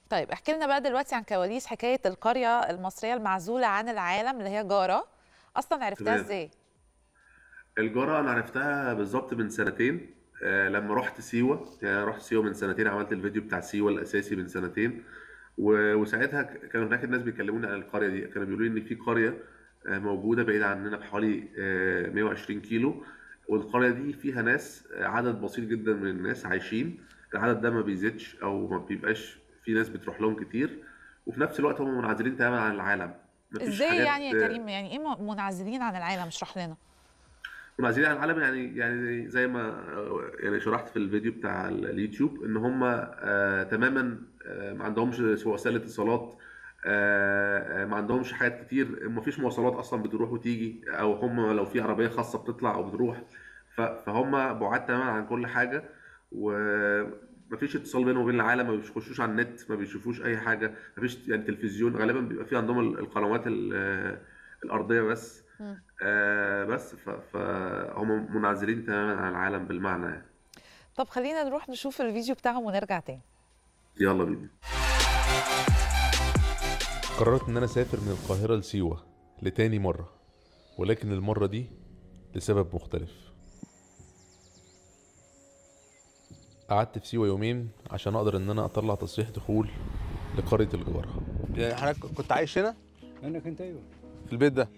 طيب احكي لنا بقى دلوقتي عن كواليس حكايه القريه المصريه المعزوله عن العالم اللي هي جاره اصلا عرفتها تمام ازاي الجارة أنا عرفتها بالظبط من سنتين آه، لما رحت سيوة يعني أنا رحت سيوة من سنتين عملت الفيديو بتاع سيوة الأساسي من سنتين و- وساعتها ك- كانوا هناك الناس بيكلموني عن القرية دي كانوا بيقولوا لي إن في قرية آه، موجودة بعيدة عننا بحوالي آه، 120 كيلو والقرية دي فيها ناس آه، عدد بسيط جدا من الناس عايشين العدد ده ما بيزيدش أو ما بيبقاش في ناس بتروح لهم كتير وفي نفس الوقت هم منعزلين تماما عن العالم مفيش ازاي حاجات يعني يا آه، كريم يعني ايه م- منعزلين عن العالم اشرح لنا منعزلين عن العالم يعني يعني زي ما يعني شرحت في الفيديو بتاع اليوتيوب ان هم آه تماما آه ما عندهمش وسائل اتصالات آه آه، ما عندهمش حاجات كتير ما فيش مواصلات اصلا بتروح وتيجي او هم لو في عربيه خاصه بتطلع او بتروح ف- فهم بعاد تماما عن كل حاجه ومفيش اتصال بينهم وبين العالم ما بيخشوش على النت ما بيشوفوش اي حاجه مفيش يعني تلفزيون غالبا بيبقى في عندهم ال- القنوات ال- الارضيه بس مم. آه بس ف- فهم منعزلين تماما عن العالم بالمعنى يعني طب خلينا نروح نشوف الفيديو بتاعهم ونرجع تاني يلا بينا قررت ان انا اسافر من القاهرة لسيوة لتاني مرة ولكن المرة دي لسبب مختلف قعدت في سيوة يومين عشان اقدر ان انا اطلع تصريح دخول لقرية الجارة يعني حضرتك كنت عايش هنا انا كنت ايوه في البيت ده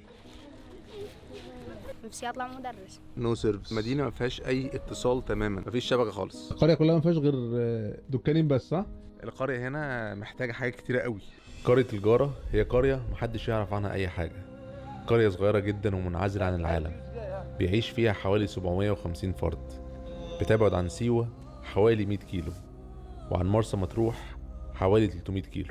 نفسي اطلع مدرس نو سيرفيس مدينه ما فيهاش اي اتصال تماما مفيش شبكه خالص القرية كلها ما فيهاش غير آه، دكانين بس صح؟ القريه هنا محتاجه حاجات كتيره قوي قرية الجارة هي قرية محدش يعرف عنها اي حاجة قرية صغيرة جدا ومنعزلة عن العالم بيعيش فيها حوالي 750 فرد بتبعد عن سيوة حوالي 100 كيلو وعن مرسى مطروح حوالي 300 كيلو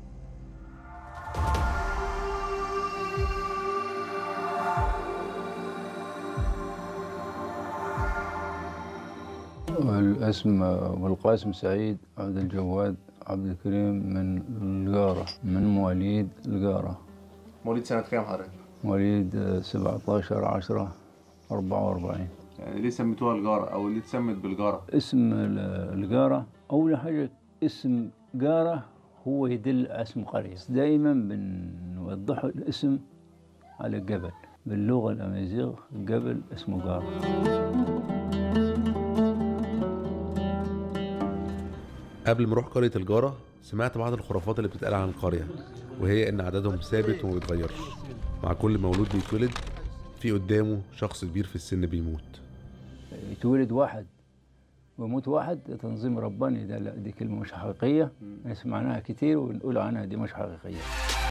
الاسم ابو القاسم سعيد عبد الجواد عبد الكريم من القارة من مواليد القارة مواليد سنه كام حضرتك مواليد 17 10 44 يعني ليه سميتوها الجاره او ليه اتسمت بالجاره اسم ال- القارة أول حاجة اسم قارة هو يدل على اسم قرية دائما بنوضح الاسم على الجبل باللغة الأمازيغ الجبل اسمه قارة قبل ما اروح قرية الجارة سمعت بعض الخرافات اللي بتتقال عن القرية وهي ان عددهم ثابت وما بيتغيرش مع كل مولود بيتولد في قدامه شخص كبير في السن بيموت يتولد واحد ويموت واحد ده تنظيم رباني ده لا دي كلمة مش حقيقية سمعناها كتير ونقول عنها دي مش حقيقية